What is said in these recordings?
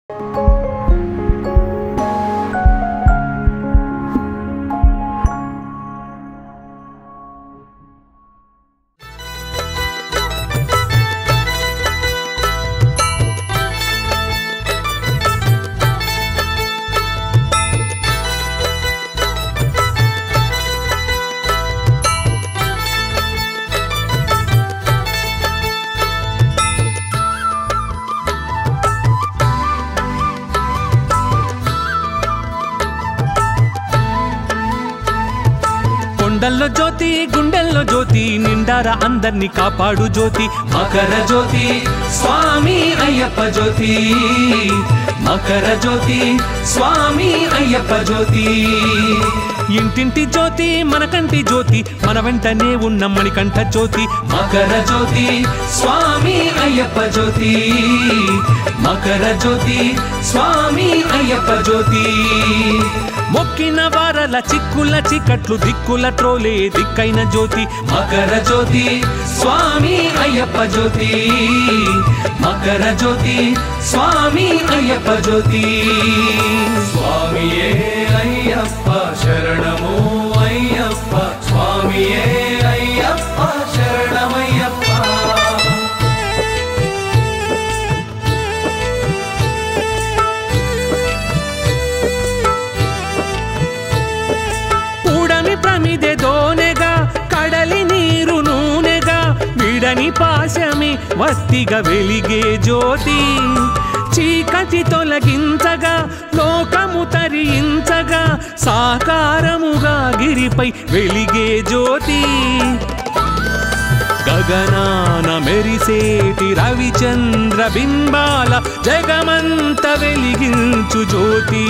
కొండల్లో జ్యోతి గుండెల్లో జ్యోతి నిండారా అందర్నీ కాపాడు జ్యోతి మకర జ్యోతి స్వామి అయ్యప్ప జ్యోతి మకర జ్యోతి స్వామి అయ్యప్ప జ్యోతి ఇంటింటి జ్యోతి మనకంటి జ్యోతి మన వెంటనే ఉన్న మణికంఠ జ్యోతి మకర జ్యోతి స్వామి అయ్యప్ప జ్యోతి మకర జ్యోతి స్వామి అయ్యప్ప జ్యోతి మొక్కిన వారల చిక్కుల చిక్కట్లు దిక్కుల ట్రోలే దిక్కైన జ్యోతి మకర జ్యోతి స్వామి అయ్యప్ప జ్యోతి మకర జ్యోతి స్వామి అయ్యప్ప జ్యోతి స్వామియే అయ్యప్ప శరణము అయ్యప్ప స్వామియే అయ్యప్ప శరణమయ్యప్ప కూడమి ప్రమిదె దోనెగా కడలి నీరు నూనెగా విడని పాశమి వత్తిగా వెలిగే జ్యోతి చీకటి తొలగించగా లోకము తరించగా సాకారముగా గిరిపై వెలిగే జ్యోతి గగనాన మెరిసేటి రవిచంద్ర బింబాల జగమంత వెలిగించు జ్యోతి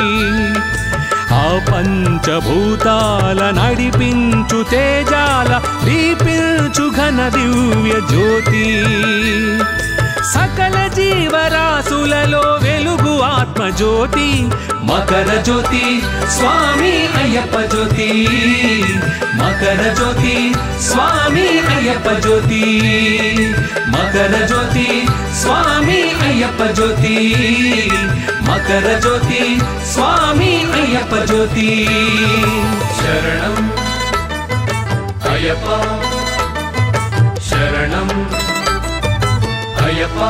ఆ పంచభూతాల నడిపించు తేజాల దీపించు ఘన దివ్య జ్యోతి సకల జీవరాశులలో వెలుగు ఆత్మ జ్యోతి మకర జ్యోతి స్వామి అయ్యప్ప జ్యోతి మకర జ్యోతి స్వామి అయ్యప్ప జ్యోతి మకర జ్యోతి స్వామి అయ్యప్ప జ్యోతి మకర జ్యోతి స్వామి అయ్యప్ప జ్యోతి శరణం అయ్యప్ప శరణం అయ్యప్ప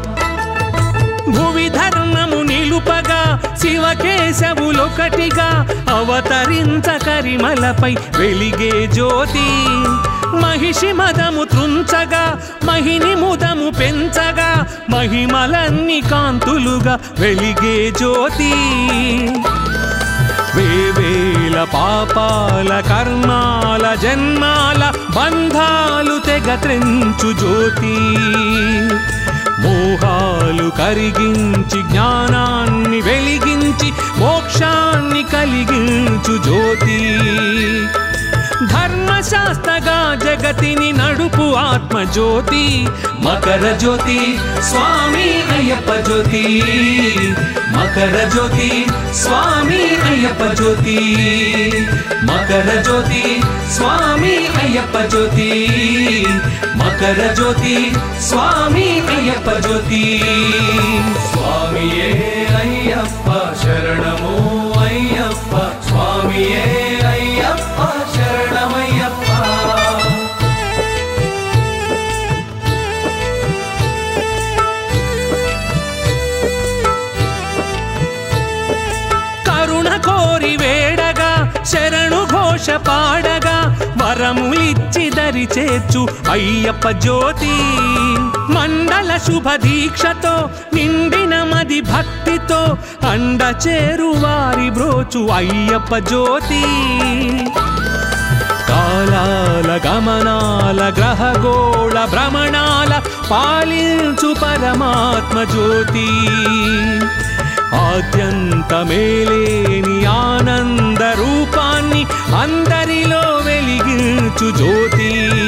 భువి ధర్మము నిలుపగా శివకేశవులొకటిగా అవతరించ కరిమలపై వెలిగే జ్యోతి మహిషి మదము త్రుంచగా మహిని ముదము పెంచగా మహిమలన్ని కాంతులుగా వెలిగే జ్యోతి వేవేల పాపాల కర్మాల జన్మాల బంధాలు తెగ త్రెంచు జ్యోతి మోహాలు కరిగించి జ్ఞానాన్ని వెలిగించి మోక్షాన్ని కలిగించు జ్యోతి ధర్మశాస్త్రగా జగతిని నడుపు ఆత్మ జ్యోతి మకర జ్యోతి స్వామి అయ్యప్ప జ్యోతి మకర జ్యోతి స్వామి అయ్యప్ప జ్యోతి మకర జ్యోతి స్వామి అయ్యప్ప జ్యోతి మకర జ్యోతి స్వామి అయ్యప్ప జ్యోతి స్వామియే అయ్యప్ప శరణము అయ్యప్ప స్వామియే అయ్యప్ప శరణమయ్యప్ప కరుణ కోరి వేడగా శరణు ఘోష పాడగా వరములిచ్చి దరి చేర్చు అయ్యప్ప జ్యోతి మండల శుభ దీక్షతో నిండిన మది భక్తితో అండ చేరు వారి బ్రోచు అయ్యప్ప జ్యోతి కాలాల గమనాల గ్రహగోళ భ్రమణాల పాలించు పరమాత్మ జ్యోతి ఆద్యంతమేలేని ఆనంద రూపాన్ని అందరిలో వెలిగించు జ్యోతి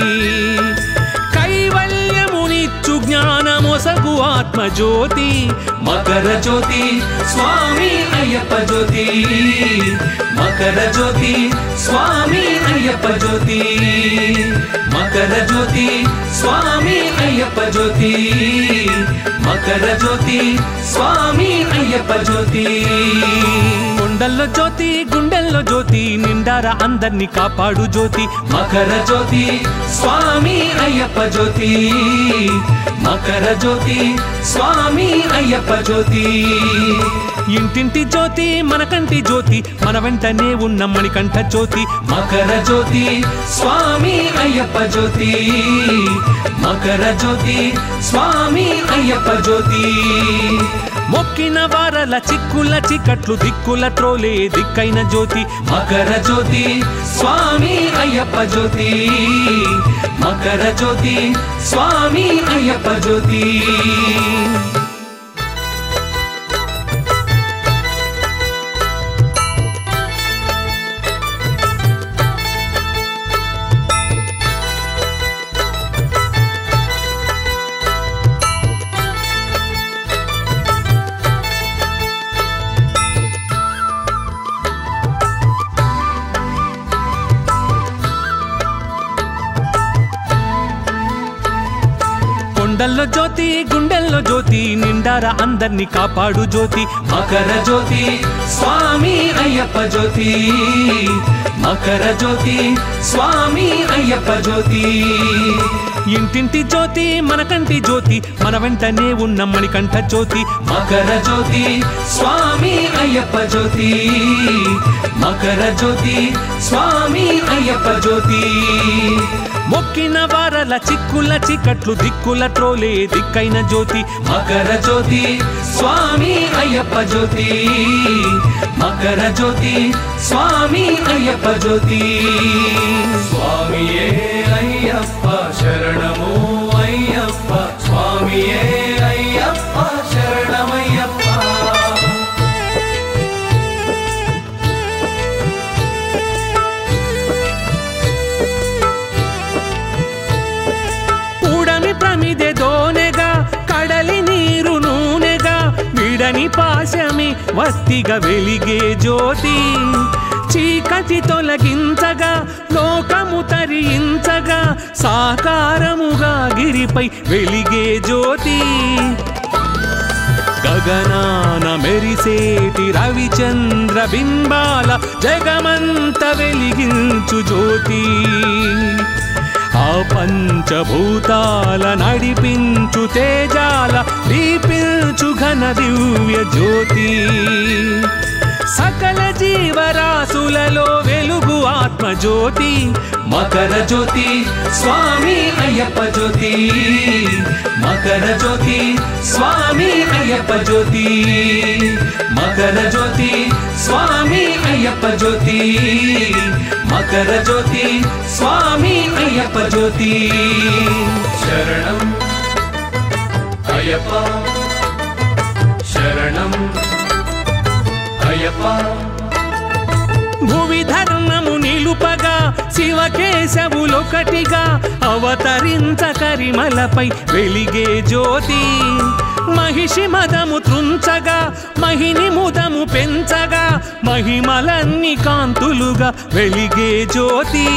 కైవల్యమునిచ్చు జ్ఞానమొసగు ఆత్మ జ్యోతి మకర జ్యోతి స్వామి అయ్యప్ప జ్యోతి మకర జ్యోతి స్వామి అయ్యప్ప జ్యోతి మకర జ్యోతి స్వామి అయ్యప్ప జ్యోతి మకర మకర జ్యోతి స్వామి అయ్యప్ప జ్యోతి కొండల్లో జ్యోతి గుండెల్లో జ్యోతి నిండారా అందర్నీ కాపాడు జ్యోతి మకర జ్యోతి స్వామి అయ్యప్ప జ్యోతి మకర జ్యోతి స్వామి అయ్యప్ప జ్యోతి ఇంటింటి జ్యోతి మనకంటి జ్యోతి మన వెంటనే ఉన్న మణికంఠ జ్యోతి మకర జ్యోతి స్వామి అయ్యప్ప జ్యోతి మకర జ్యోతి స్వామి అయ్యప్ప జ్యోతి మొక్కిన వారల చిక్కుల చికట్లు దిక్కుల ట్రోలే దిక్కైన జ్యోతి మకర జ్యోతి స్వామి అయ్యప్ప జ్యోతి మకర జ్యోతి స్వామి అయ్యప్ప జ్యోతి కొండల్లో జ్యోతి గుండెల్లో జ్యోతి నిండారా అందర్నీ కాపాడు జ్యోతి మకర జ్యోతి స్వామి అయ్యప్ప జ్యోతి మకర జ్యోతి స్వామి అయ్యప్ప జ్యోతి ఇంటింటి జ్యోతి మనకంటి జ్యోతి మన వెంటనే ఉన్న మణికంఠ జ్యోతి మకర జ్యోతి స్వామి అయ్యప్ప జ్యోతి మకర జ్యోతి స్వామి అయ్యప్ప జ్యోతి మొక్కిన వారల చిక్కుల చికట్లు దిక్కుల ట్రోలే దిక్కైన జ్యోతి మకర జ్యోతి స్వామి అయ్యప్ప జ్యోతి మకర జ్యోతి స్వామి అయ్యప్ప జ్యోతి స్వామియే అయ్యప్ప శరణము అయ్యప్ప స్వామియే అయ్యప్ప శరణమయ్యప్ప కూడమి ప్రమిదె దోనెగా కడలి నీరు నూనెగా విడని పాశమి వత్తిగా వెలిగే జ్యోతి చీకటి తొలగించగా లోకము తరించగా సాకారముగా గిరిపై వెలిగే జ్యోతి గగనాన మెరిసేటి రవిచంద్ర బింబాల జగమంత వెలిగించు జ్యోతి ఆ పంచభూతాల నడిపించు తేజాల దీపించు ఘన దివ్య జ్యోతి సకల జీవరాశులలో వెలుగు ఆత్మ జ్యోతి మకర జ్యోతి స్వామి అయ్యప్ప జ్యోతి మకర జ్యోతి స్వామి అయ్యప్ప జ్యోతి మకర జ్యోతి స్వామి అయ్యప్ప జ్యోతి మకర జ్యోతి స్వామి అయ్యప్ప జ్యోతి శరణం అయ్యప్ప శరణం అయ్యప్ప భువి ధర్మము నిలుపగా శివకేశవులొకటిగా అవతరించ కరిమలపై వెలిగే జ్యోతి మహిషి మదము త్రుంచగా మహిని ముదము పెంచగా మహిమలన్ని కాంతులుగా వెలిగే జ్యోతి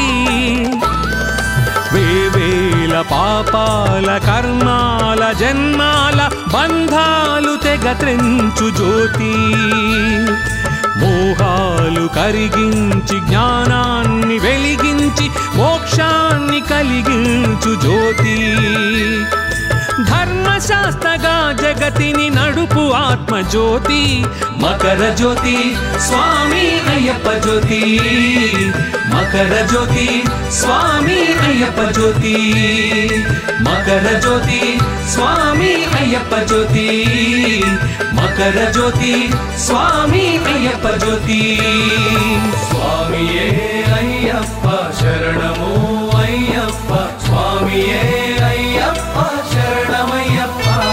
వేవేల పాపాల కర్మాల జన్మాల బంధాలు తెగ త్రెంచు జ్యోతి మోహాలు కరిగించి జ్ఞానాన్ని వెలిగించి మోక్షాన్ని కలిగించు జ్యోతి ధర్మశాస్త్రగా జగతిని నడుపు ఆత్మజ్యోతి మకర జ్యోతి స్వామి అయ్యప్ప జ్యోతి మకర జ్యోతి స్వామి అయ్యప్ప జ్యోతి మకర జ్యోతి స్వామి అయ్యప్ప జ్యోతి మకర జ్యోతి స్వామి అయ్యప్ప జ్యోతి స్వామియే అయ్యప్ప శరణము అయ్యప్ప స్వామియే అయ్యప్ప శరణమయ్యప్ప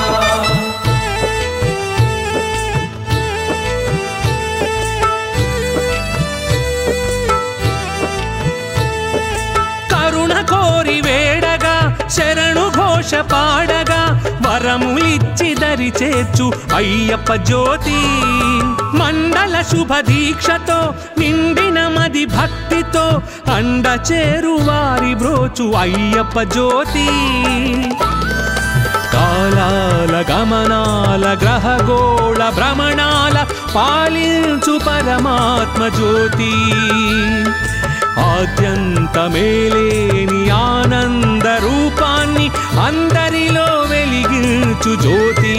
కరుణ కోరి వేడగా శరణు ఘోష పాడగా వరములిచ్చి దరి చేర్చు అయ్యప్ప జ్యోతి మండల శుభ దీక్షతో నిండిన మది భక్తితో అండ చేరు వారి బ్రోచు అయ్యప్ప జ్యోతి కాలాల గమనాల గ్రహగోళ భ్రమణాల పాలించు పరమాత్మ జ్యోతి ఆద్యంతమేలేని ఆనంద రూపాన్ని అందరిలో వెలిగించు జ్యోతి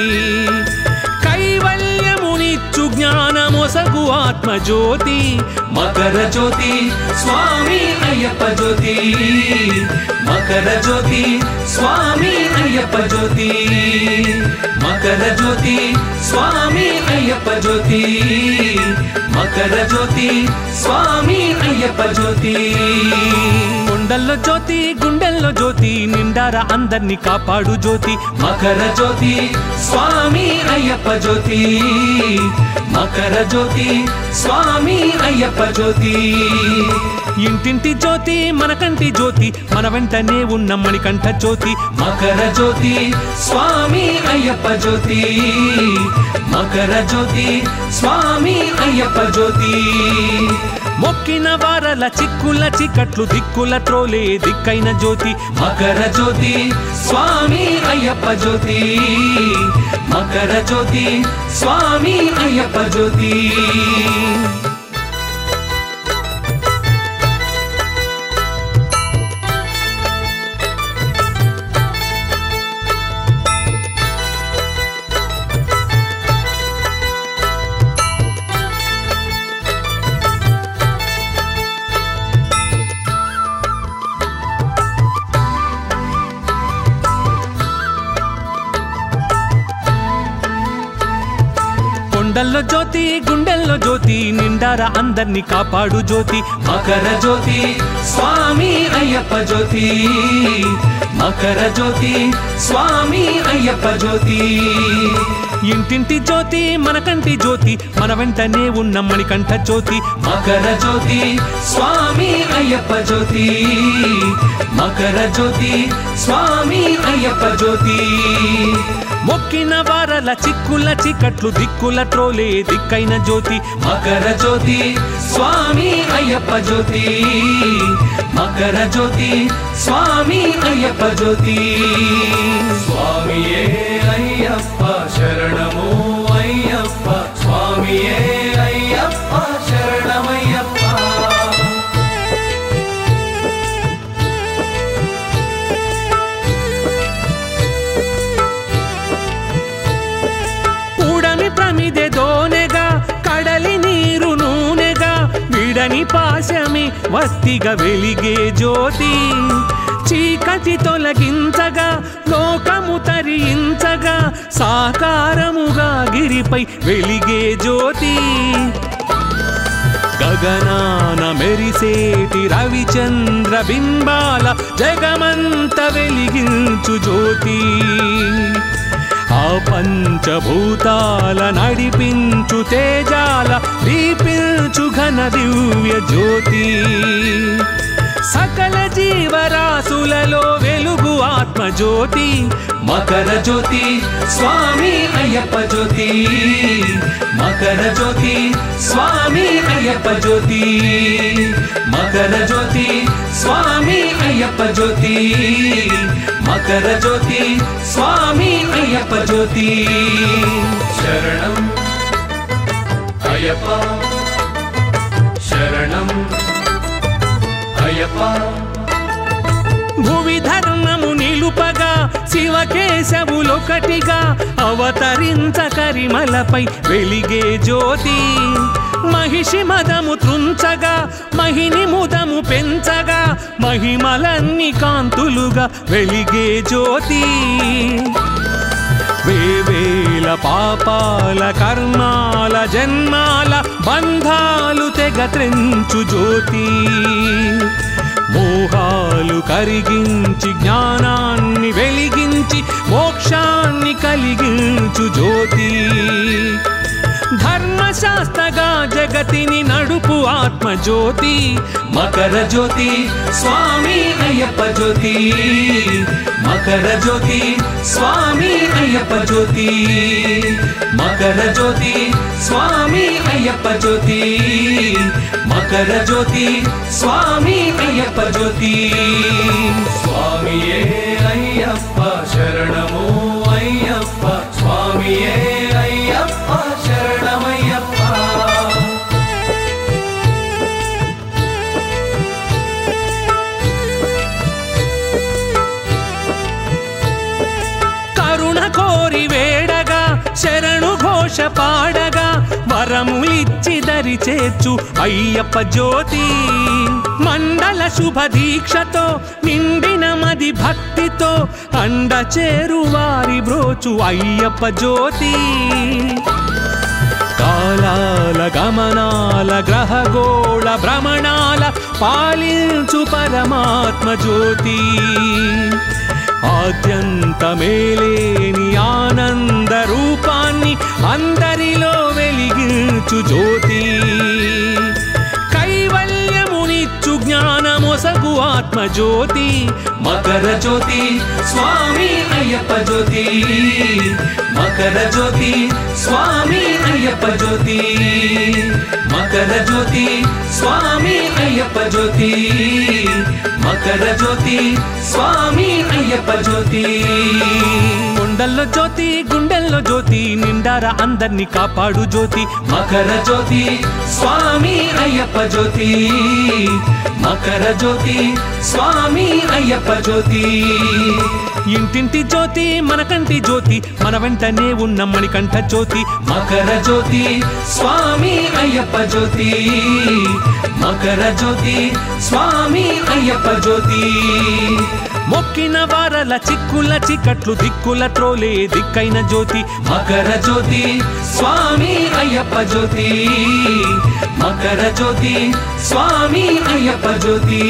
కైవల్యమునిచ్చు జ్ఞానమొసగు ఆత్మజ్యోతి మకర జ్యోతి స్వామి అయ్యప్ప జ్యోతి మకర జ్యోతి స్వామి అయ్యప్ప జ్యోతి మకర జ్యోతి స్వామి అయ్యప్ప జ్యోతి మకర జ్యోతి స్వామి అయ్యప్ప జ్యోతి కొండల్లో జ్యోతి గుండెల్లో జ్యోతి నిండార అందర్నీ కాపాడు జ్యోతి మకర జ్యోతి స్వామి అయ్యప్ప జ్యోతి మకర జ్యోతి స్వామి అయ్యప్ప జ్యోతి ఇంటింటి జ్యోతి మన కంటి జ్యోతి మన వెంటనే ఉన్న మణికంఠ జ్యోతి మకర జ్యోతి స్వామి అయ్యప్ప జ్యోతి మకర జ్యోతి స్వామి అయ్యప్ప జ్యోతి మొక్కిన వారల చిక్కుల చికట్లు దిక్కుల త్రోలే దిక్కైన జ్యోతి మకర జ్యోతి స్వామి అయ్యప్ప జ్యోతి మకర జ్యోతి స్వామి అయ్యప్ప జ్యోతి కొండల్లో జ్యోతి గుండెల్లో జ్యోతి నిండార అందర్నీ కాపాడు జ్యోతి మకర జ్యోతి స్వామి అయ్యప్ప జ్యోతి మకర జ్యోతి స్వామి అయ్యప్ప జ్యోతి ఇంటింటి జ్యోతి మన కంటి జ్యోతి మన వెంటనే ఉన్న మణికంఠ జ్యోతి మకర జ్యోతి స్వామి అయ్యప్ప జ్యోతి మకర జ్యోతి స్వామి అయ్యప్ప జ్యోతి మొక్కిన వారల చిక్కుల చికట్లు దిక్కుల త్రోలే దిక్కైన జ్యోతి మకర జ్యోతి స్వామి అయ్యప్ప జ్యోతి మకర జ్యోతి స్వామి అయ్యప్ప జ్యోతి స్వామియే అయ్యప్ప శరణము అయ్యప్ప స్వామియే అయ్యప్ప శరణమయ్యప్ప కూడమి ప్రమిదె దోనెగా కడలి నీరు నూనెగా విడని పాశమి వత్తిగా వెలిగే జ్యోతి చీకటి తొలగించగా లోకము తరించగా సాకారముగా గిరిపై వెలిగే జ్యోతి గగనాన మెరిసేటి రవిచంద్ర బింబాల జగమంత వెలిగించు జ్యోతి ఆ పంచభూతాల నడిపించు తేజాల దీపించు ఘన దివ్య జ్యోతి సకల జీవరాశులలో వెలుగు ఆత్మజ్యోతి మకర జ్యోతి స్వామి అయ్యప్ప జ్యోతి మకర జ్యోతి స్వామి అయ్యప్ప జ్యోతి మకర జ్యోతి స్వామి అయ్యప్ప జ్యోతి మకర జ్యోతి స్వామి అయ్యప్ప జ్యోతి శరణం అయ్యప్ప శరణం అయ్యప్ప భువి ధర్మము నిలుపగా శివకేశవులొకటిగా అవతరించ కరిమలపై వెలిగే జ్యోతి మహిషి మదము త్రుంచగా మహిని ముదము పెంచగా మహిమలన్ని కాంతులుగా వెలిగే జ్యోతి వేవేల పాపాల కర్మాల జన్మాల బంధాలు తెగ త్రెంచు జ్యోతి మోహాలు కరిగించి జ్ఞానాన్ని వెలిగించి మోక్షాన్ని కలిగించు జ్యోతి ధర్మశాస్త్రగా జగతిని నడుపు ఆత్మజ్యోతి మకర జ్యోతి స్వామి అయ్యప్ప జ్యోతి మకర జ్యోతి స్వామి అయ్యప్ప జ్యోతి మకర జ్యోతి స్వామి అయ్యప్ప జ్యోతి మకర జ్యోతి స్వామి అయ్యప్ప జ్యోతి స్వామియే అయ్యప్ప శరణము ఘోష పాడగా వరములిచ్చి దరి చేర్చు అయ్యప్ప జ్యోతి మండల శుభ దీక్షతో నిండిన మది భక్తితో అండ చేరు వారి బ్రోచు అయ్యప్ప జ్యోతి కాలాల గమనాల గ్రహగోళ భ్రమణాల పాలించు పరమాత్మ జ్యోతి ఆద్యంతమేలేని ఆనంద రూపాన్ని అందరిలో వెలిగించు జ్యోతి కైవల్యమునిచ్చు జ్ఞానమొసగు ఆత్మ జ్యోతి మకర జ్యోతి స్వామి అయ్యప్ప జ్యోతి మకర జ్యోతి స్వామి అయ్యప్ప జ్యోతి మకర జ్యోతి స్వామి అయ్యప్ప జ్యోతి మకర జ్యోతి స్వామి అయ్యప్ప జ్యోతి కొండల్లో జ్యోతి గుండెల్లో జ్యోతి నిండార అందర్నీ కాపాడు జ్యోతి మకర జ్యోతి స్వామి అయ్యప్ప జ్యోతి మకర జ్యోతి స్వామి అయ్యప్ప జ్యోతి ఇంటింటి జ్యోతి మనకంటి జ్యోతి మన వెంటనే ఉన్న మణికంఠ జ్యోతి మకర జ్యోతి స్వామి అయ్యప్ప జ్యోతి మకర జ్యోతి స్వామి అయ్యప్ప జ్యోతి మొక్కిన వారల చిక్కుల చికట్లు దిక్కుల త్రోలే దిక్కైన జ్యోతి మకర జ్యోతి స్వామి అయ్యప్ప జ్యోతి మకర జ్యోతి స్వామి అయ్యప్ప జ్యోతి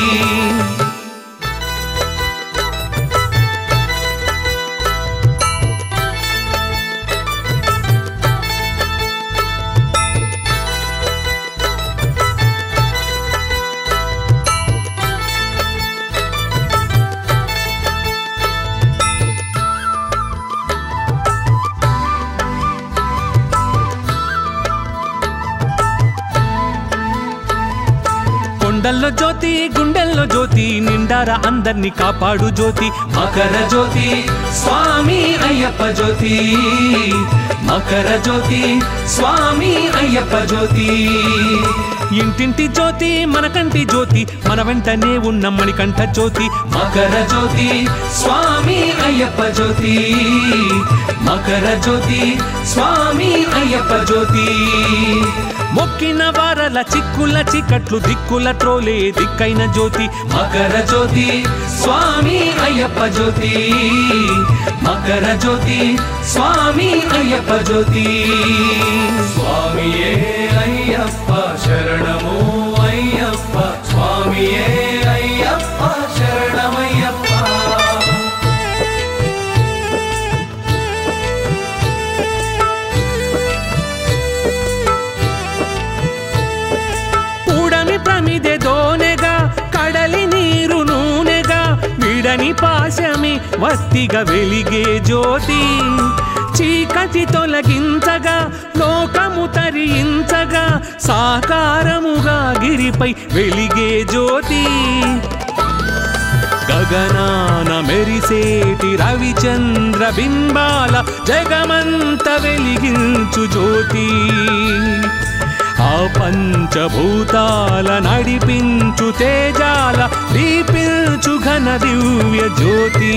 కొండల్లో జ్యోతి గుండెల్లో జ్యోతి నిండార అందర్నీ కాపాడు జ్యోతి మకర జ్యోతి స్వామి అయ్యప్ప జ్యోతి మకర జ్యోతి స్వామి అయ్యప్ప జ్యోతి ఇంటింటి జ్యోతి మనకంటి జ్యోతి మన వెంటనే ఉన్న మణికంఠ జ్యోతి మకర జ్యోతి స్వామి అయ్యప్ప జ్యోతి మకర జ్యోతి స్వామి అయ్యప్ప జ్యోతి మొక్కిన వారల చిక్కుల చికట్లు దిక్కుల త్రోలే దిక్కైన జ్యోతి మకర జ్యోతి స్వామి అయ్యప్ప జ్యోతి మకర జ్యోతి స్వామి అయ్యప్ప జ్యోతి స్వామియే అయ్యప్ప శరణము అయ్యప్ప స్వామియే అయ్యప్ప శరణమయ్యప్ప ఉడమి ప్రమిదె దోనెగా కడలి నీరు నూనెగా విడని పాశమి వత్తిగా వెలిగే జ్యోతి చీకటి తొలగించగా లోకము తరించగా సాకారముగా గిరిపై వెలిగే జ్యోతి గగనాన మెరిసేటి రవిచంద్ర బింబాల జగమంత వెలిగించు జ్యోతి ఆ పంచభూతాల నడిపించు తేజాల దీపించు ఘన దివ్య జ్యోతి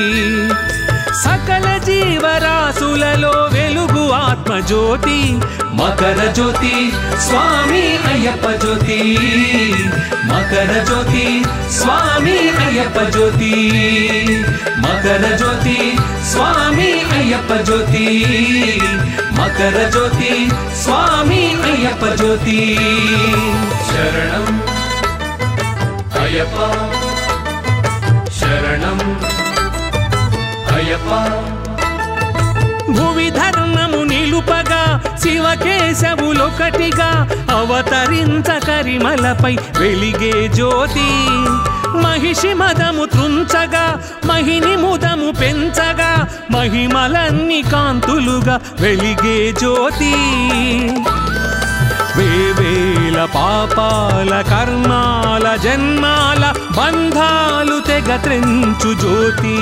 సకల జీవరాశులలో వెలుగు ఆత్మ జ్యోతి మకర జ్యోతి స్వామి అయ్యప్ప జ్యోతి మకర జ్యోతి స్వామి అయ్యప్ప జ్యోతి మకర జ్యోతి స్వామి అయ్యప్ప జ్యోతి మకర జ్యోతి స్వామి అయ్యప్ప జ్యోతి శరణం అయ్యప్ప శరణం అయ్యప్ప భువి ధర్మము నిలుపగా శివకేశవులొకటిగా అవతరించ కరిమలపై వెలిగే జ్యోతి మహిషి మదము త్రుంచగా మహిని ముదము పెంచగా మహిమలన్ని కాంతులుగా వెలిగే జ్యోతి వేవేల పాపాల కర్మాల జన్మాల బంధాలు తెగ త్రెంచు జ్యోతి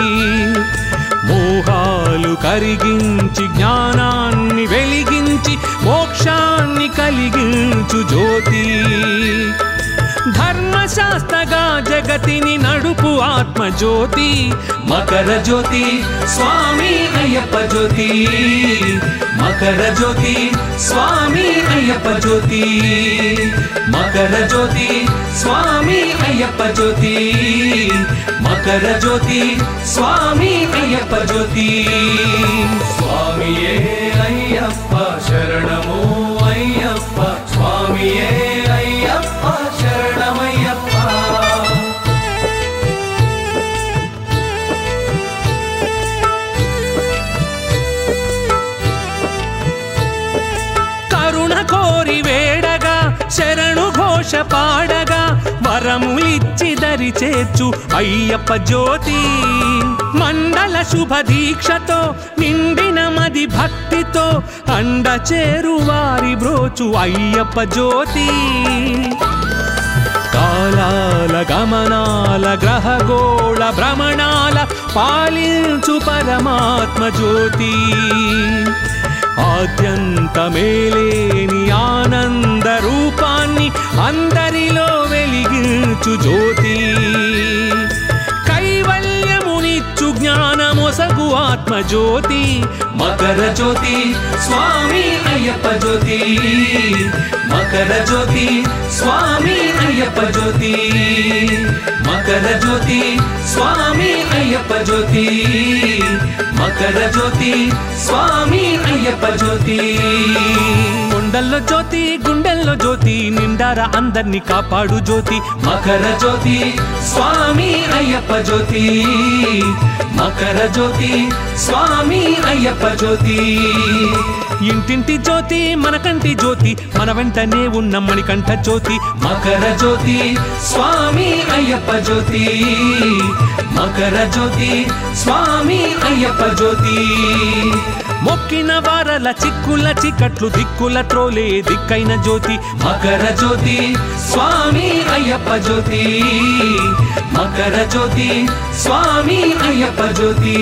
మోహాలు కరిగించి జ్ఞానాన్ని వెలిగించి మోక్షాన్ని కలిగించు జ్యోతి ధర్మశాస్త్రగా జగతిని నడుపు ఆత్మజ్యోతి మకర జ్యోతి స్వామి అయ్యప్ప జ్యోతి మకర జ్యోతి స్వామి అయ్యప్ప జ్యోతి మకర జ్యోతి స్వామి అయ్యప్ప జ్యోతి మకర జ్యోతి స్వామి అయ్యప్ప జ్యోతి స్వామియే అయ్యప్ప శరణము అయ్యప్ప స్వామియే అయ్యప్ప శరణమయ్యప్ప కరుణ కోరి వేడగా శరణు ఘోష పాడగా వరములిచ్చి దరి చేర్చు అయ్యప్ప జ్యోతి మండల శుభ దీక్షతో నిండిన మది భక్తితో అండ చేరు వారి బ్రోచు అయ్యప్ప జ్యోతి కాలాల గమనాల గ్రహగోళ భ్రమణాల పాలించు పరమాత్మ జ్యోతి ఆద్యంత మేలేని ఆనంద రూపాన్ని అందరిలో వెలిగించు జ్యోతి కైవల్యమునిచ్చు జ్ఞానమొసగు ఆత్మ జ్యోతి మకర జ్యోతి స్వామి అయ్యప్ప జ్యోతి మకర జ్యోతి స్వామి అయ్యప్ప జ్యోతి మకర జ్యోతి స్వామి అయ్యప్ప జ్యోతి మకర జ్యోతి స్వామి అయ్యప్ప జ్యోతి కొండల్లో జ్యోతి గుండెల్లో జ్యోతి నిండార అందర్నీ కాపాడు జ్యోతి మకర జ్యోతి స్వామి అయ్యప్ప జ్యోతి మకర జ్యోతి స్వామి అయ్యప్ప జ్యోతి ఇంటింటి జ్యోతి మన కంటి జ్యోతి మన వెంటనే ఉన్న మణికంఠ జ్యోతి మకర జ్యోతి స్వామి అయ్యప్ప జ్యోతి మకర జ్యోతి స్వామి అయ్యప్ప జ్యోతి మొక్కిన వారల చిక్కుల చికట్లు దిక్కుల త్రోలే దిక్కైన జ్యోతి మకర జ్యోతి స్వామి అయ్యప్ప జ్యోతి మకర జ్యోతి స్వామి అయ్యప్ప జ్యోతి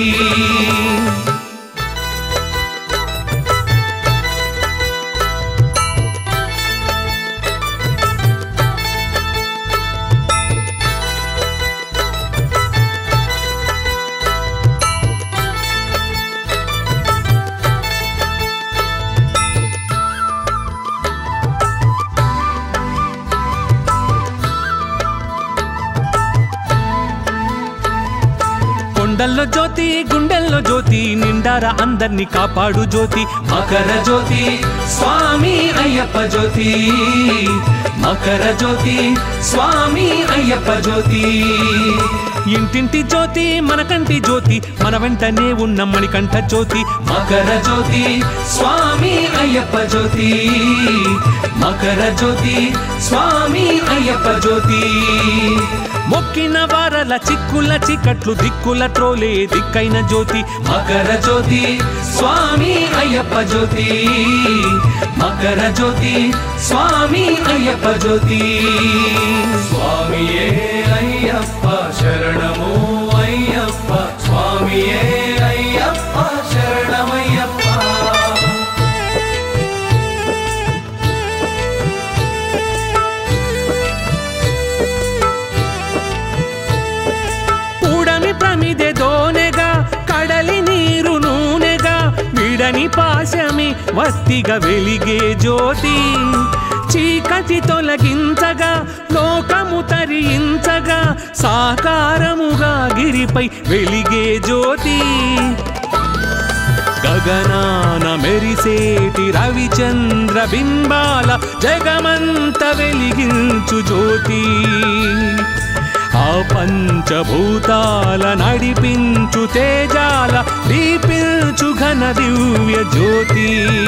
కొండల్లో జ్యోతి గుండెల్లో జ్యోతి నిండార అందర్నీ కాపాడు జ్యోతి మకర జ్యోతి స్వామి అయ్యప్ప జ్యోతి మకర జ్యోతి స్వామి అయ్యప్ప జ్యోతి ఇంటింటి జ్యోతి మన కంటి జ్యోతి మన వెంటనే ఉన్న మణికంఠ జ్యోతి మకర జ్యోతి స్వామి అయ్యప్ప జ్యోతి మకర జ్యోతి స్వామి అయ్యప్ప జ్యోతి మొక్కిన వారల చిక్కుల చికట్లు దిక్కుల త్రోలే దిక్కైన జ్యోతి మకర జ్యోతి స్వామి అయ్యప్ప జ్యోతి మకర జ్యోతి స్వామి అయ్యప్ప జ్యోతి స్వామియే అయ్యప్ప శరణము అయ్యప్ప స్వామియే అయ్యప్ప శరణమయ్యప్ప ఉడమి ప్రమిదె దోనెగా కడలి నీరు నూనెగా విడని పాశమి వత్తిగా వెలిగే జ్యోతి చీకటి తొలగించగా లోకము తరించగా సాకారముగా గిరిపై వెలిగే జ్యోతి గగనాన మెరిసేటి రవిచంద్ర బింబాల జగమంత వెలిగించు జ్యోతి ఆ పంచభూతాల నడిపించు తేజాల దీపించు ఘన దివ్య జ్యోతి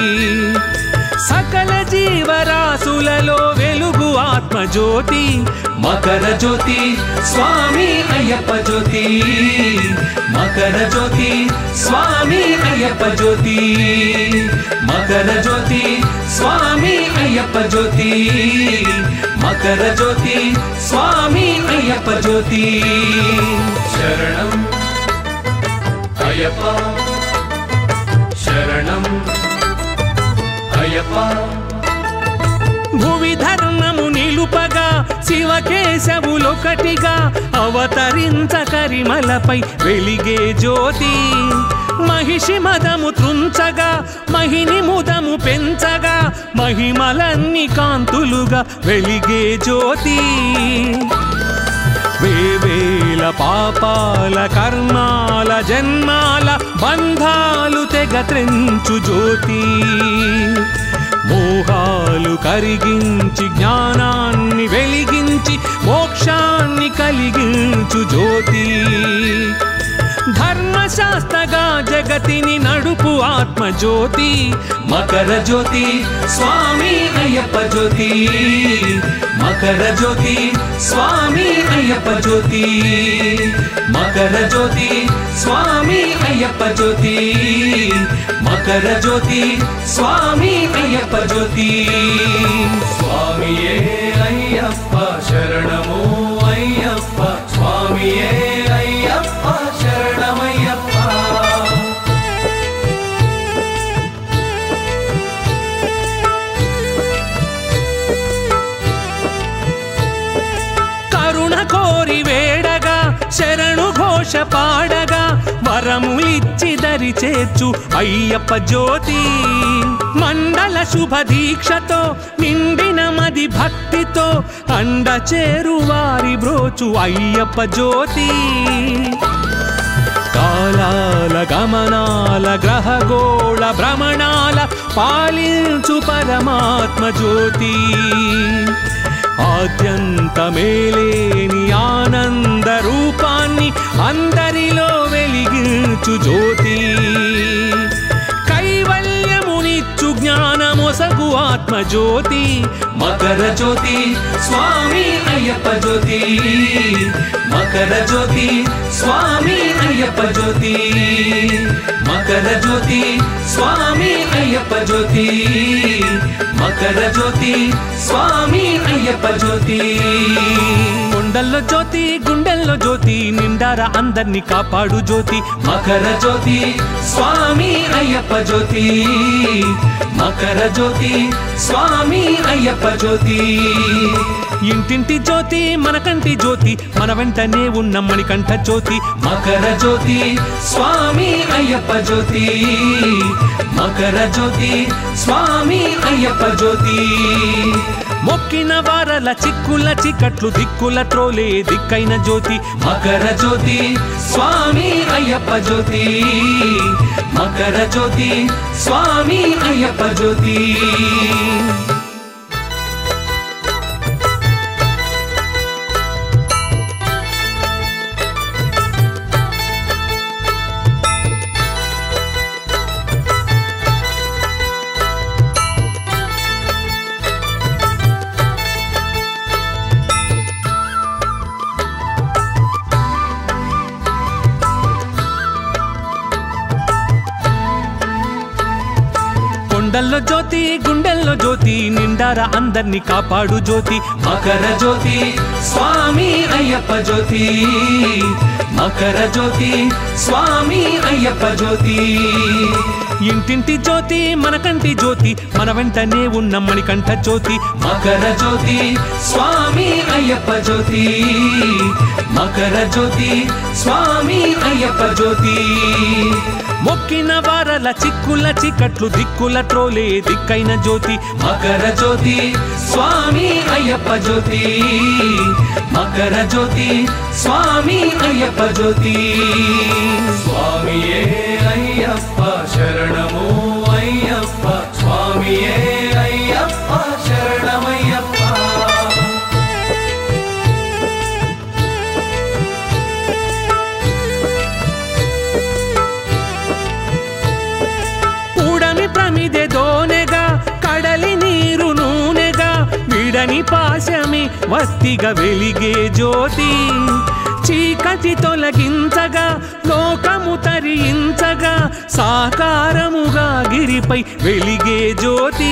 సకల జీవరాశులలో వెలుగు ఆత్మ జ్యోతి మకర జ్యోతి స్వామి అయ్యప్ప జ్యోతి మకర జ్యోతి స్వామి అయ్యప్ప జ్యోతి మకర జ్యోతి స్వామి అయ్యప్ప జ్యోతి మకర జ్యోతి స్వామి అయ్యప్ప జ్యోతి శరణం అయ్యప్ప శరణం అయ్యప్ప భువి ధర్మము నిలుపగా శివకేశవులొకటిగా అవతరించ కరిమలపై వెలిగే జ్యోతి మహిషి మదము త్రుంచగా మహిని ముదము పెంచగా మహిమలన్ని కాంతులుగా వెలిగే జ్యోతి వేవేల పాపాల కర్మాల జన్మాల బంధాలు తెగ త్రెంచు జ్యోతి మోహాలు కరిగించి జ్ఞానాన్ని వెలిగించి మోక్షాన్ని కలిగించు జ్యోతి ధర్మశాస్త్రగా జగతిని నడుపు ఆత్మజ్యోతి మకర జ్యోతి స్వామి అయ్యప్ప జ్యోతి మకర జ్యోతి స్వామి అయ్యప్ప జ్యోతి మకర జ్యోతి స్వామి అయ్యప్ప జ్యోతి మకర జ్యోతి స్వామి అయ్యప్ప జ్యోతి స్వామియే అయ్యప్ప శరణము అయ్యప్ప స్వామియే అయ్యప్ప శరణమయ్యప్ప కరుణ కోరి వేడగా శరణు ఘోష పాడగా వరములిచ్చి దరి చేర్చు అయ్యప్ప జ్యోతి మండల శుభ దీక్షతో నిండిన మది భక్తితో అండ చేరు వారి బ్రోచు అయ్యప్ప జ్యోతి కాలాల గమనాల గ్రహగోళ భ్రమణాల పాలించు పరమాత్మ జ్యోతి ఆద్యంత మేలేని ఆనంద రూపాన్ని అందరిలో వెలిగించు జ్యోతి కైవల్యమునిచ్చు జ్ఞానమొసగు ఆత్మ జ్యోతి మకర జ్యోతి స్వామి అయ్యప్ప జ్యోతి మకర జ్యోతి స్వామి అయ్యప్ప జ్యోతి మకర జ్యోతి స్వామి అయ్యప్ప జ్యోతి మకర జ్యోతి స్వామి అయ్యప్ప జ్యోతి కొండల్లో జ్యోతి గుండెల్లో జ్యోతి నిండార అందర్నీ కాపాడు జ్యోతి మకర జ్యోతి స్వామి అయ్యప్ప జ్యోతి మకర జ్యోతి స్వామి అయ్యప్ప జ్యోతి ఇంటింటి జ్యోతి మన కంటి జ్యోతి మన వెంటనే ఉన్న మణికంఠ జ్యోతి మకర జ్యోతి స్వామి అయ్యప్ప జ్యోతి మకర జ్యోతి స్వామి అయ్యప్ప జ్యోతి మొక్కిన వారల చిక్కుల చికట్లు దిక్కుల త్రోలే దిక్కైన జ్యోతి మకర జ్యోతి స్వామి అయ్యప్ప జ్యోతి మకర జ్యోతి స్వామి అయ్యప్ప జ్యోతి కొండల్లో జ్యోతి గుండెల్లో జ్యోతి నిండార అందర్నీ కాపాడు జ్యోతి మకర జ్యోతి స్వామి అయ్యప్ప జ్యోతి మకర జ్యోతి స్వామి అయ్యప్ప జ్యోతి ఇంటింటి జ్యోతి మన కంటి జ్యోతి మన వెంటనే ఉన్న మణికంఠ జ్యోతి మకర జ్యోతి స్వామి అయ్యప్ప జ్యోతి మకర జ్యోతి స్వామి అయ్యప్ప జ్యోతి మొక్కిన వారల చిక్కుల చికట్లు దిక్కుల త్రోలే దిక్కైన జ్యోతి మకర జ్యోతి స్వామి అయ్యప్ప జ్యోతి మకర జ్యోతి స్వామి అయ్యప్ప జ్యోతి స్వామియే అయ్యప్ప శరణము అయ్యప్ప స్వామియే అయ్యప్ప శరణమయ్యప్ప కూడమి ప్రమిదె దోనెగా కడలి నీరు నూనెగా విడని పాశమి వస్తిగా వెలిగే జ్యోతి చీకటి తొలగించగా లోకము తరించగా సాకారముగా గిరిపై వెలిగే జ్యోతి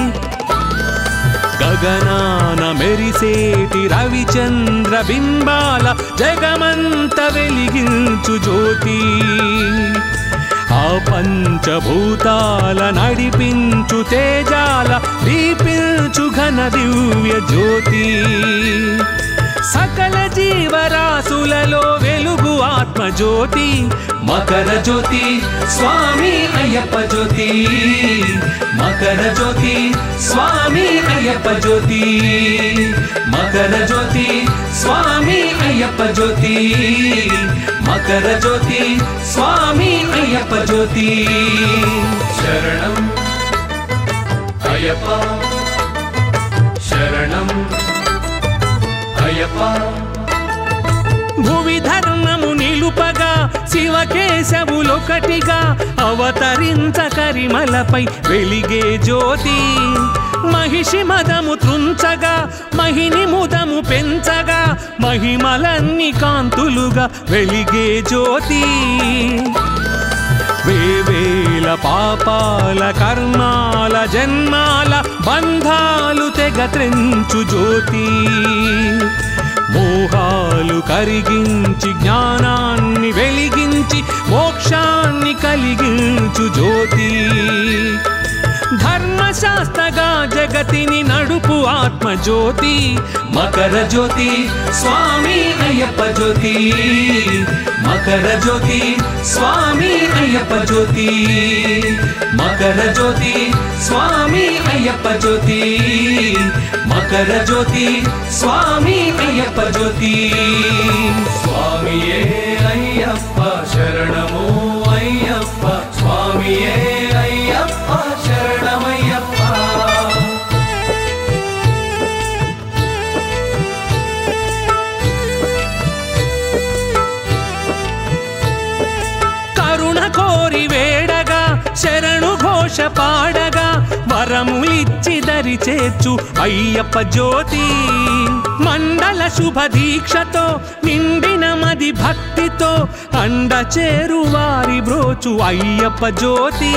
గగనాన మెరిసేటి రవిచంద్ర బింబాల జగమంత వెలిగించు జ్యోతి ఆ పంచభూతాల నడిపించు తేజాల దీపించు ఘన దివ్య జ్యోతి సకల జీవరాశులలో వెలుగు ఆత్మజ్యోతి మకర జ్యోతి స్వామి అయ్యప్ప జ్యోతి మకర జ్యోతి స్వామి అయ్యప్ప జ్యోతి మకర జ్యోతి స్వామి అయ్యప్ప జ్యోతి మకర జ్యోతి స్వామి అయ్యప్ప జ్యోతి శరణం అయ్యప్ప శరణం అయ్యప్ప భువి ధర్మము నిలుపగా శివకేశవులొకటిగా అవతరించ కరిమలపై వెలిగే జ్యోతి మహిషి మదము త్రుంచగా మహిని ముదము పెంచగా మహిమలన్ని కాంతులుగా వెలిగే జ్యోతి వేవేల పాపాల కర్మాల జన్మాల బంధాలు తెగ త్రెంచు జ్యోతి మోహాలు కరిగించి జ్ఞానాన్ని వెలిగించి మోక్షాన్ని కలిగించు జ్యోతి ధర్మశాస్త్రగా జగతిని నడుపు ఆత్మజ్యోతి మకర జ్యోతి స్వామి అయ్యప్ప జ్యోతి మకర జ్యోతి స్వామి అయ్యప్ప జ్యోతి మకర జ్యోతి స్వామి అయ్యప్ప జ్యోతి మకర జ్యోతి స్వామి అయ్యప్ప జ్యోతి స్వామియే అయ్యప్ప శరణము అయ్యప్ప స్వామియే అయ్యప్ప శరణమయ్యప్ప కరుణ కోరి వేడగా శరణు ఘోష పాడగా వరములిచ్చి దరి చేర్చు అయ్యప్ప జ్యోతి మండల శుభ దీక్షతో నిండిన మది భక్తితో అండ చేరు వారి బ్రోచు అయ్యప్ప జ్యోతి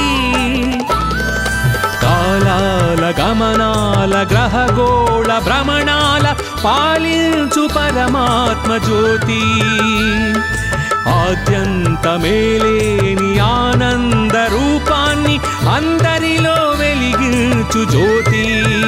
కాలాల గమనాల గ్రహగోళ భ్రమణాల పాలించు పరమాత్మ జ్యోతి ఆద్యంత మేలేని ఆనంద రూపాన్ని అందరిలో వెలిగించు జ్యోతి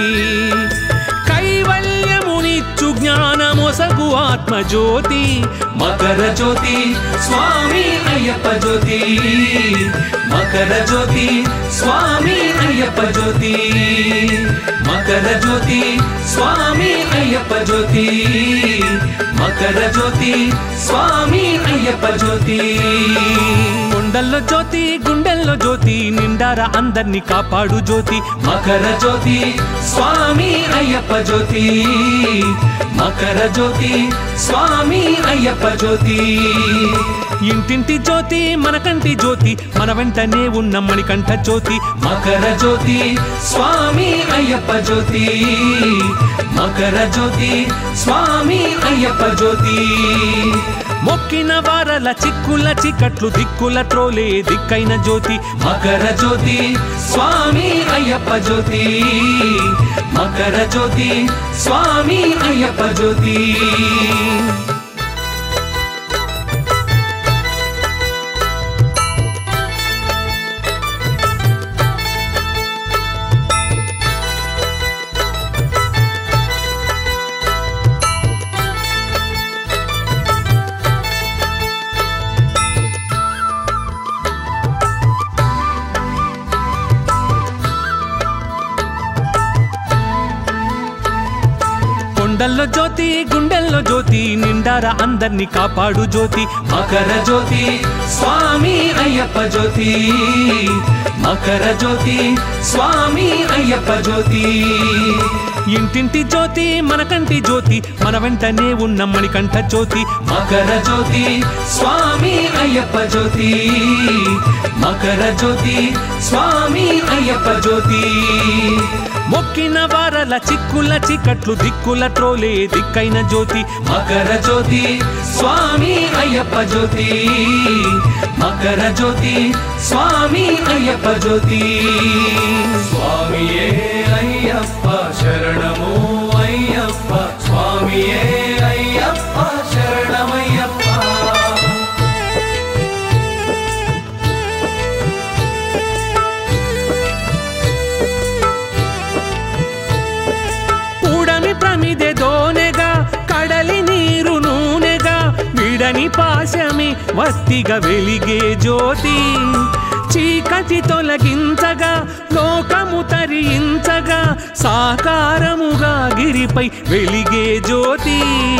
కైవల్యమునిచ్చు జ్ఞానమొసగు ఆత్మ జ్యోతి మకర జ్యోతి స్వామి అయ్యప్ప జ్యోతి మకర జ్యోతి స్వామి అయ్యప్ప జ్యోతి మకర జ్యోతి స్వామి అయ్యప్ప జ్యోతి మకర జ్యోతి స్వామి అయ్యప్ప జ్యోతి కొండల్లో జ్యోతి గుండెల్లో జ్యోతి నిండారా అందర్నీ కాపాడు జ్యోతి మకర జ్యోతి స్వామి అయ్యప్ప జ్యోతి మకర జ్యోతి స్వామి అయ్యప్ప జ్యోతి ఇంటింటి జ్యోతి మనకంటి జ్యోతి మన వెంటనే ఉన్న మణికంఠ జ్యోతి మకర జ్యోతి స్వామి అయ్యప్ప జ్యోతి మకర జ్యోతి స్వామి అయ్యప్ప జ్యోతి మొక్కిన వారల చిక్కుల చిక్కట్లు దిక్కుల త్రోలే దిక్కైన జ్యోతి మకర జ్యోతి స్వామి అయ్యప్ప జ్యోతి మకర జ్యోతి స్వామి అయ్యప్ప జ్యోతి కొండల్లో జ్యోతి గుండెల్లో జ్యోతి నిండారా అందర్నీ కాపాడు జ్యోతి మకర జ్యోతి స్వామి అయ్యప్ప జ్యోతి మకర జ్యోతి స్వామి అయ్యప్ప జ్యోతి ఇంటింటి జ్యోతి మనకంటి జ్యోతి మన వెంటనే ఉన్న మణికంఠ జ్యోతి మకర జ్యోతి స్వామి అయ్యప్ప జ్యోతి మకర జ్యోతి స్వామి అయ్యప్ప జ్యోతి మొక్కిన వారల చిక్కుల చిక్కట్లు దిక్కుల త్రోలే దిక్కైన జ్యోతి మకర జ్యోతి స్వామి అయ్యప్ప జ్యోతి మకర జ్యోతి స్వామి అయ్యప్ప జ్యోతి స్వామియే అయ్యప్ప శరణము అయ్యప్ప స్వామియే అయ్యప్ప శరణమయ్యప్ప వీడని పాశమే వత్తిగా వెలిగే జ్యోతి చీకటి తొలగించగా లోకము తరించగా సాకారముగా గిరిపై వెలిగే జ్యోతి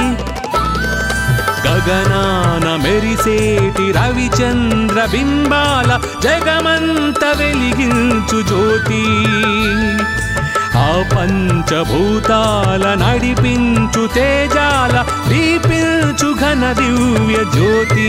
గగనాన మెరిసేటి రవిచంద్ర బింబాల జగమంత వెలిగించు జ్యోతి ఆ పంచభూతాల నడిపించు తేజాల దీపించు ఘన దివ్య జ్యోతి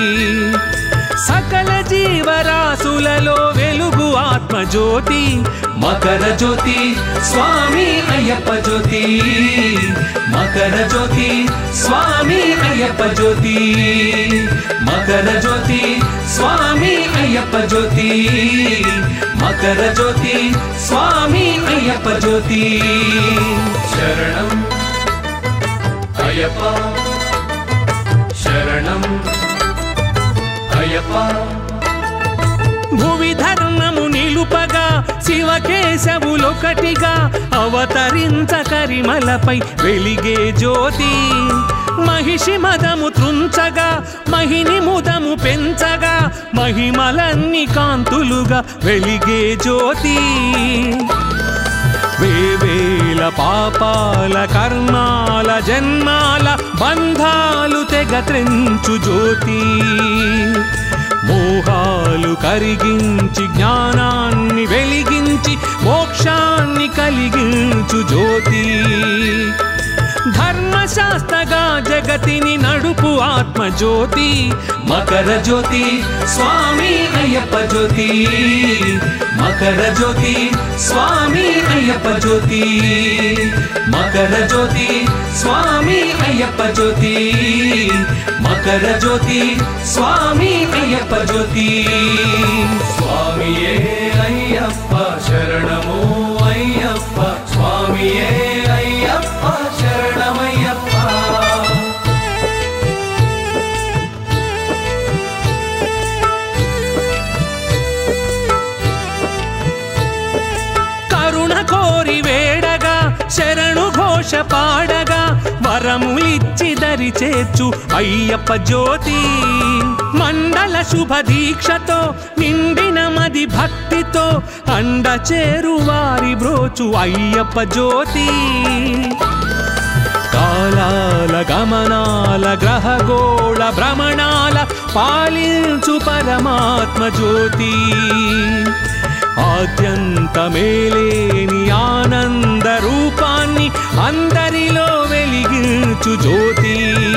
సకల జీవరాశులలో వెలుగు ఆత్మజ్యోతి మకర జ్యోతి స్వామి అయ్యప్ప జ్యోతి మకర జ్యోతి స్వామి అయ్యప్ప జ్యోతి మకర జ్యోతి స్వామి అయ్యప్ప జ్యోతి మకర జ్యోతి స్వామి అయ్యప్ప జ్యోతి శరణం అయ్యప్ప శరణం అయ్యప్ప భువి ధర్మము నిలుపగా శివకేశవులొకటిగా అవతరించ కరిమలపై వెలిగే జ్యోతి మహిషి మదము త్రుంచగా మహిని ముదము పెంచగా మహిమలన్ని కాంతులుగా వెలిగే జ్యోతి వేవేల పాపాల కర్మాల జన్మాల బంధాలు తెగ త్రెంచు జ్యోతి మోహాలు కరిగించి జ్ఞానాన్ని వెలిగించి మోక్షాన్ని కలిగించు జ్యోతి ధర్మశాస్త్రగా జగతిని నడుపు ఆత్మజ్యోతి మకర జ్యోతి స్వామి అయ్యప్ప జ్యోతి మకర జ్యోతి స్వామి అయ్యప్ప జ్యోతి మకర జ్యోతి స్వామి అయ్యప్ప జ్యోతి మకర జ్యోతి స్వామి అయ్యప్ప జ్యోతి స్వామియే అయ్యప్ప శరణము అయ్యప్ప స్వామియే అయ్యప్ప శరణమయ్యప్ప కరుణ కోరి వేడగా శరణు ఘోష పాడగా వరములిచ్చి దరి చేర్చు అయ్యప్ప జ్యోతి మండల శుభ దీక్షతో నిండిన మది భక్తితో అండ చేరు వారి బ్రోచు అయ్యప్ప జ్యోతి కాలాల గమనాల గ్రహగోళ భ్రమణాల పాలించు పరమాత్మ జ్యోతి ఆద్యంత మేలేని ఆనంద రూపాన్ని అందరిలో వెలిగించు జ్యోతి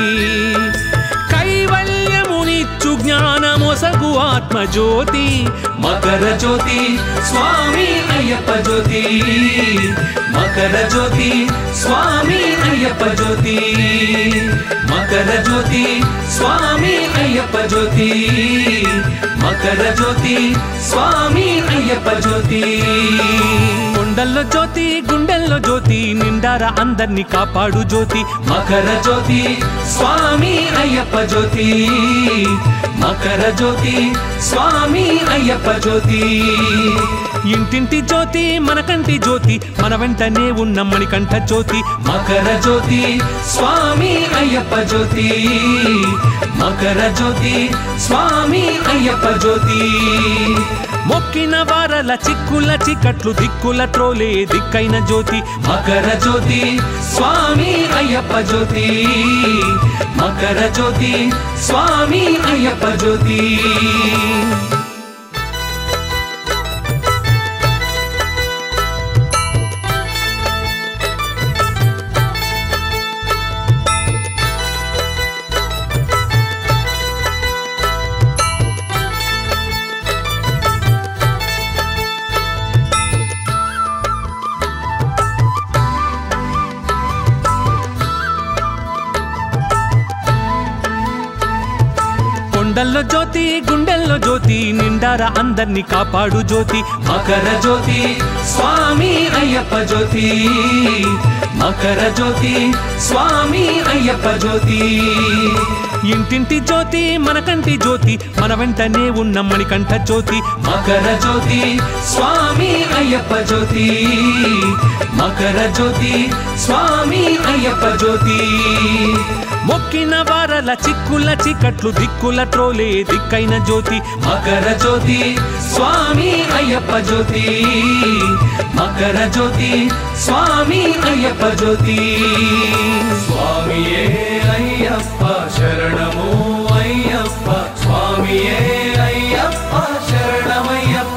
కైవల్యమునిచ్చు జ్ఞానమొసగు ఆత్మ జ్యోతి మకర జ్యోతి స్వామి అయ్యప్ప జ్యోతి మకర జ్యోతి స్వామి అయ్యప్ప జ్యోతి మకర జ్యోతి స్వామి అయ్యప్ప జ్యోతి మకర జ్యోతి స్వామి అయ్యప్ప జ్యోతి కొండల్లో జ్యోతి గుండెల్లో జ్యోతి నిండార అందర్నీ కాపాడు జ్యోతి మకర జ్యోతి స్వామి అయ్యప్ప జ్యోతి మకర జ్యోతి స్వామి అయ్యప్ప జ్యోతి ఇంటింటి జ్యోతి మన కంటి జ్యోతి మన వెంటనే ఉన్న మణికంఠ జ్యోతి మకర జ్యోతి స్వామి అయ్యప్ప జ్యోతి మకర జ్యోతి స్వామి అయ్యప్ప జ్యోతి మొక్కిన వారల చిక్కుల చిక్కట్లు దిక్కుల త్రోలే దిక్కైన జ్యోతి మకర జ్యోతి స్వామి అయ్యప్ప జ్యోతి మకర జ్యోతి స్వామి అయ్యప్ప జ్యోతి కొండల్లో జ్యోతి గుండెల్లో జ్యోతి నిండార అందర్నీ కాపాడు జ్యోతి మకర జ్యోతి స్వామి అయ్యప్ప జ్యోతి మకర జ్యోతి స్వామి అయ్యప్ప జ్యోతి ఇంటింటి జ్యోతి మనకంటి జ్యోతి మన వెంటనే ఉన్న మణికంఠ జ్యోతి మకర జ్యోతి స్వామి అయ్యప్ప జ్యోతి మకర జ్యోతి స్వామి అయ్యప్ప జ్యోతి మొక్కిన వారల చిక్కుల చికట్లు దిక్కుల ట్రోలే దిక్కైన జ్యోతి మకర జ్యోతి స్వామి అయ్యప్ప జ్యోతి మకర జ్యోతి స్వామి అయ్యప్ప జ్యోతి స్వామియే అయ్యప్ప శరణము అయ్యప్ప స్వామియే అయ్యప్ప శరణమయ్యప్ప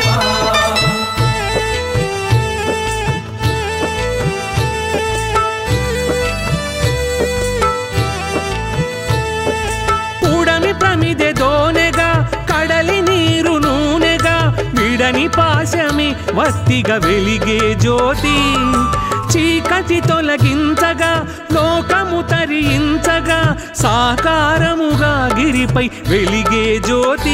కూడమి ప్రమిదె దోనెగా కడలి నీరు నూనెగా విడని పాశమి వత్తిగా వెలిగే జ్యోతి చీకటి తొలగించగా లోకము తరించగా సాకారముగా గిరిపై వెలిగే జ్యోతి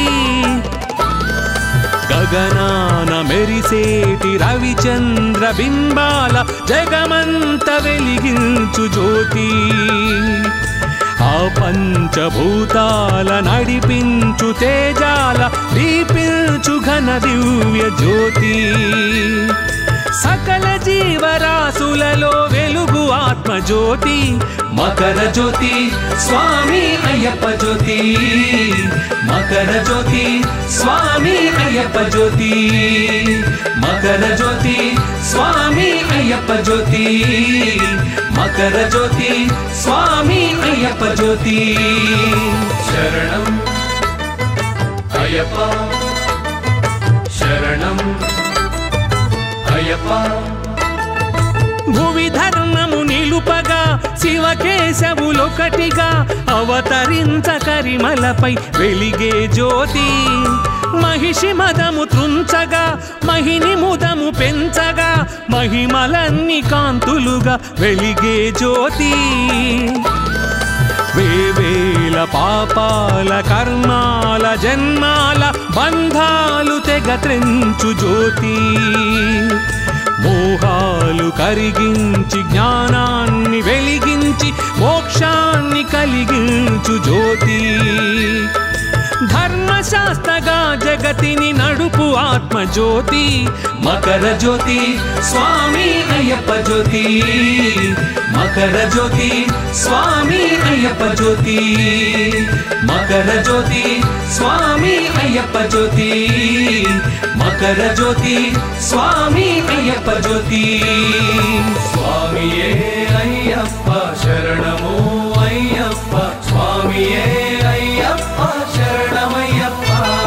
గగనాన మెరిసేటి రవిచంద్ర బింబాల జగమంత వెలిగించు జ్యోతి ఆ పంచభూతాల నడిపించు తేజాల దీపించు ఘన దివ్య జ్యోతి సకల జీవరాశులలో వెలుగు ఆత్మజ్యోతి మకర జ్యోతి స్వామి అయ్యప్ప జ్యోతి మకర జ్యోతి స్వామి అయ్యప్ప జ్యోతి మకర జ్యోతి స్వామి అయ్యప్ప జ్యోతి మకర జ్యోతి స్వామి అయ్యప్ప జ్యోతి శరణం అయ్యప్ప శరణం అయ్యప్ప భువి ధర్మము నిలుపగా శివకేశవులొకటిగా అవతరించ కరిమలపై వెలిగే జ్యోతి మహిషి మదము త్రుంచగా మహిని ముదము పెంచగా మహిమలన్ని కాంతులుగా వెలిగే జ్యోతి వేవేల పాపాల కర్మాల జన్మాల బంధాలు తెగ త్రెంచు జ్యోతి మోహాలు కరిగించి జ్ఞానాన్ని వెలిగించి మోక్షాన్ని కలిగించు జ్యోతి ధర్మశాస్త్రగా జగతిని నడుపు ఆత్మజ్యోతి మకర జ్యోతి స్వామి అయ్యప్ప జ్యోతి మకర జ్యోతి స్వామి అయ్యప్ప జ్యోతి మకర జ్యోతి స్వామి అయ్యప్ప జ్యోతి మకర జ్యోతి స్వామి అయ్యప్ప జ్యోతి స్వామియే అయ్యప్ప శరణము అయ్యప్ప స్వామియే అయ్యప్ప శరణమయ్యప్ప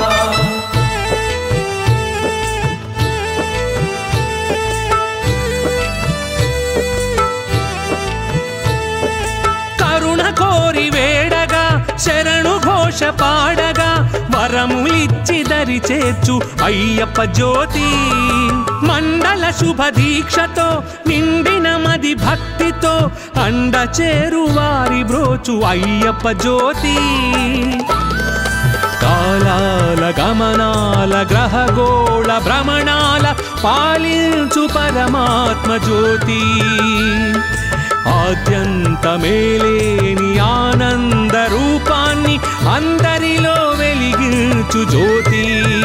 కరుణ కోరి వేడగా శరణు ఘోష పాడగా వరములిచ్చి దరి చేర్చు అయ్యప్ప జ్యోతి మండల శుభ దీక్షతో నిండిన మది భక్తితో అండ చేరు వారి బ్రోచు అయ్యప్ప జ్యోతి కాలాల గమనాల గ్రహగోళ భ్రమణాల పాలించు పరమాత్మ జ్యోతి ఆద్యంత మేలేని ఆనంద రూపాన్ని అందరిలో వెలిగించు జ్యోతి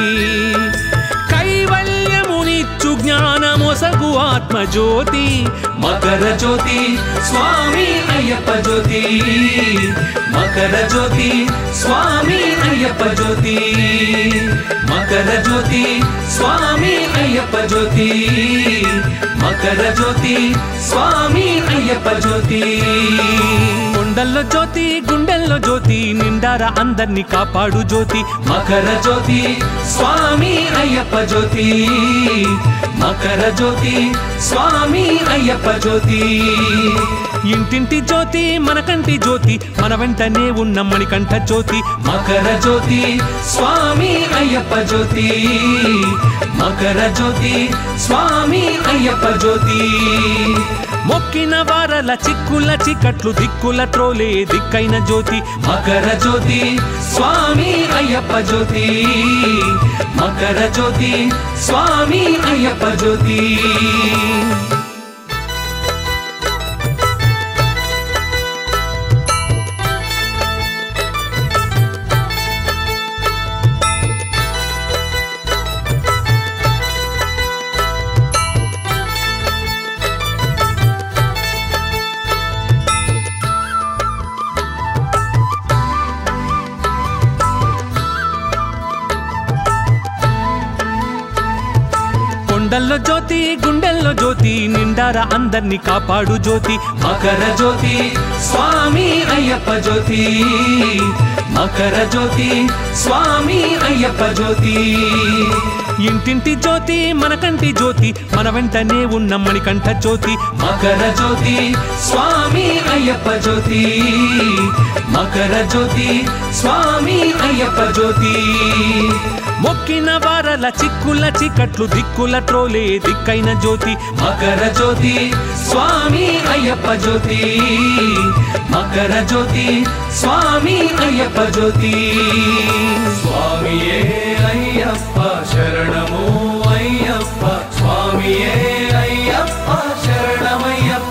కైవల్యమునిచ్చు జ్ఞానమొసగు ఆత్మ జ్యోతి మకర జ్యోతి స్వామి అయ్యప్ప జ్యోతి మకర జ్యోతి స్వామి అయ్యప్ప జ్యోతి మకర జ్యోతి స్వామి అయ్యప్ప జ్యోతి మకర జ్యోతి స్వామి అయ్యప్ప జ్యోతి కొండల్లో జ్యోతి గుండెల్లో జ్యోతి నిండారా అందర్నీ కాపాడు జ్యోతి మకర జ్యోతి స్వామి అయ్యప్ప జ్యోతి మకర జ్యోతి స్వామి అయ్యప్ప జ్యోతి ఇంటింటి జ్యోతి మనకంటి జ్యోతి మన వెంటనే ఉన్న మణికంఠ జ్యోతి మకర జ్యోతి స్వామి అయ్యప్ప జ్యోతి మకర జ్యోతి స్వామి అయ్యప్ప జ్యోతి మొక్కిన వారల చిక్కుల చికట్లు దిక్కుల త్రోలే దిక్కైన జ్యోతి మకర జ్యోతి స్వామి అయ్యప్ప జ్యోతి మకర జ్యోతి స్వామి అయ్యప్ప జ్యోతి కొండల్లో జ్యోతి గుండెల్లో జ్యోతి నిండార అందర్ని కాపాడు జ్యోతి మకర జ్యోతి స్వామి అయ్యప్ప జ్యోతి మకర జ్యోతి స్వామి అయ్యప్ప జ్యోతి ఇంటింటి జ్యోతి మనకంటి జ్యోతి మన వెంటనే ఉన్న మణికంఠ జ్యోతి మకర జ్యోతి స్వామి అయ్యప్ప జ్యోతి మకర జ్యోతి స్వామి అయ్యప్ప జ్యోతి మొక్కిన వారల చిక్కుల చికట్లు దిక్కుల ట్రోలే దిక్కైన జ్యోతి మకర జ్యోతి స్వామి అయ్యప్ప జ్యోతి మకర జ్యోతి స్వామి అయ్యప్ప జ్యోతి స్వామియే అయ్యప్ప శరణము అయ్యప్ప స్వామియే అయ్యప్ప శరణమయ్యప్ప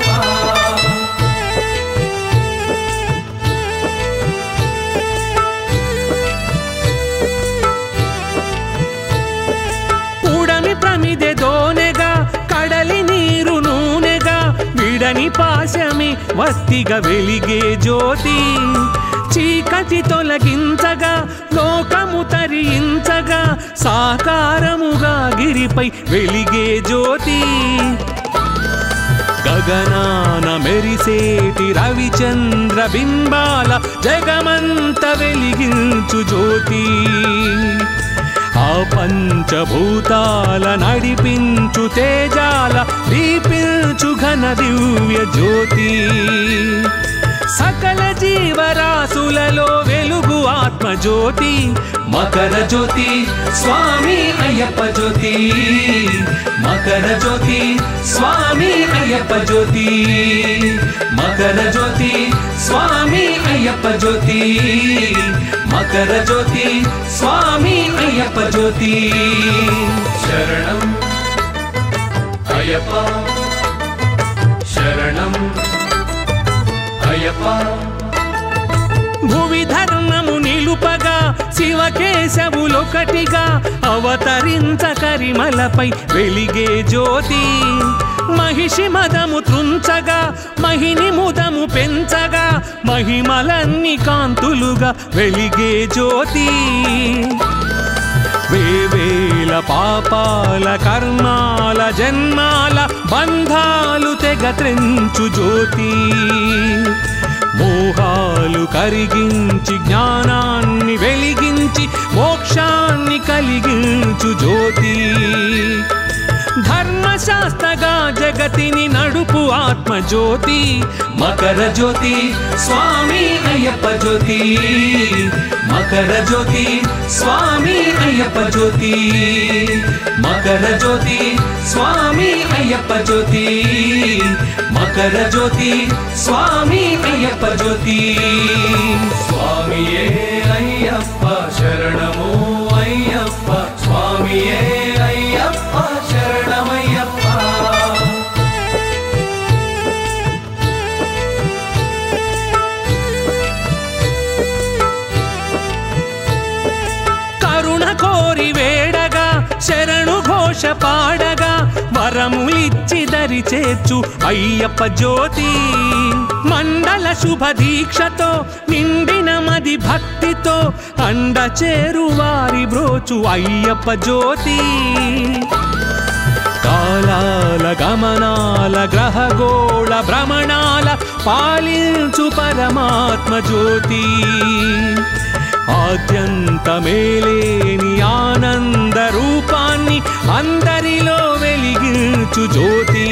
కూడమి ప్రమిదె దోనెగా కడలి నీరు నూనెగా విడని పాశమి వత్తిగా వెలిగే జ్యోతి చీకటి తొలగించగా లోకము తరించగా సాకారముగా గిరిపై వెలిగే జ్యోతి గగనాన మెరిసేటి రవిచంద్ర బింబాల జగమంత వెలిగించు జ్యోతి ఆ పంచభూతాల నడిపించు తేజాల దీపించు ఘన దివ్య జ్యోతి సకల జీవరాశులలో వెలుగు ఆత్మ జ్యోతి మకర జ్యోతి స్వామి అయ్యప్ప జ్యోతి మకర జ్యోతి స్వామి అయ్యప్ప జ్యోతి మకర జ్యోతి స్వామి అయ్యప్ప జ్యోతి మకర జ్యోతి స్వామి అయ్యప్ప జ్యోతి శరణం అయ్యప్ప శరణం అయ్యప్ప భువి ధర్మము నిలుపగా శివకేశవులొకటిగా అవతరించ కరిమలపై వెలిగే జ్యోతి మహిషి మదము త్రుంచగా మహిని ముదము పెంచగా మహిమలన్ని కాంతులుగా వెలిగే జ్యోతి వేవేల పాపాల కర్మాల జన్మాల బంధాలు తెగ త్రెంచు జ్యోతి మోహాలు కరిగించి జ్ఞానాన్ని వెలిగించి మోక్షాన్ని కలిగించు జ్యోతి ధర్మశాస్త్రగా జగతిని నడుపు ఆత్మ జ్యోతి మకర జ్యోతి స్వామి అయ్యప్ప జ్యోతి మకర జ్యోతి స్వామి అయ్యప్ప జ్యోతి మకర జ్యోతి స్వామి అయ్యప్ప జ్యోతి మకర జ్యోతి స్వామి అయ్యప్ప జ్యోతి స్వామియే అయ్యప్ప శరణము అయ్యప్ప స్వామియే అయ్యప్ప శరణమయ్యప్ప కరుణ కోరి వేడగా శరణు ఘోష పాడగా వరములిచ్చి దరి చేర్చు అయ్యప్ప జ్యోతి మండల శుభ దీక్షతో నిండిన మది భక్తితో అండ చేరు వారి బ్రోచు అయ్యప్ప జ్యోతి కాలాల గమనాల గ్రహగోళ భ్రమణాల పాలించు పరమాత్మ జ్యోతి ఆద్యంత మేలేని ఆనంద రూపాన్ని అందరిలో వెలిగించు జ్యోతి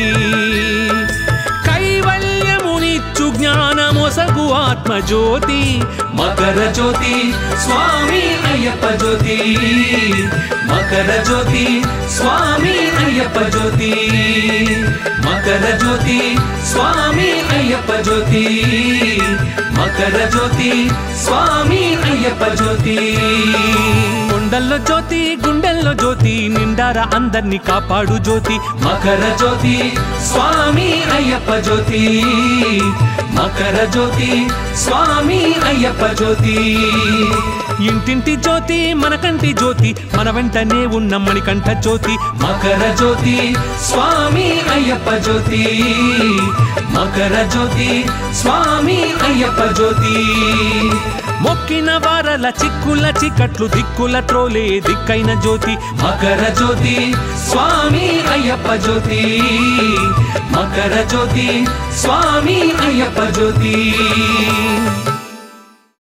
కైవల్యమునిచ్చు జ్ఞానమొసగు ఆత్మ జ్యోతి మకర జ్యోతి స్వామి అయ్యప్ప జ్యోతి మకర జ్యోతి స్వామి అయ్యప్ప జ్యోతి మకర జ్యోతి స్వామి అయ్యప్ప జ్యోతి మకర జ్యోతి స్వామి అయ్యప్ప జ్యోతి కొండల్లో జ్యోతి గుండెల్లో జ్యోతి నిండార అందర్ని కాపాడు జ్యోతి మకర జ్యోతి స్వామి అయ్యప్ప జ్యోతి మకర జ్యోతి స్వామి అయ్యప్ప జ్యోతి ఇంటింటి జ్యోతి మనకంటి జ్యోతి మన వెంటనే ఉన్న మణికంఠ జ్యోతి మకర జ్యోతి స్వామి అయ్యప్ప జ్యోతి మకర జ్యోతి స్వామి అయ్యప్ప జ్యోతి మొక్కిన వారల చిక్కుల చిక్కట్లు దిక్కుల త్రోలే దిక్కైన జ్యోతి మకర జ్యోతి స్వామి అయ్యప్ప జ్యోతి మకర జ్యోతి స్వామి అయ్యప్ప జ్యోతి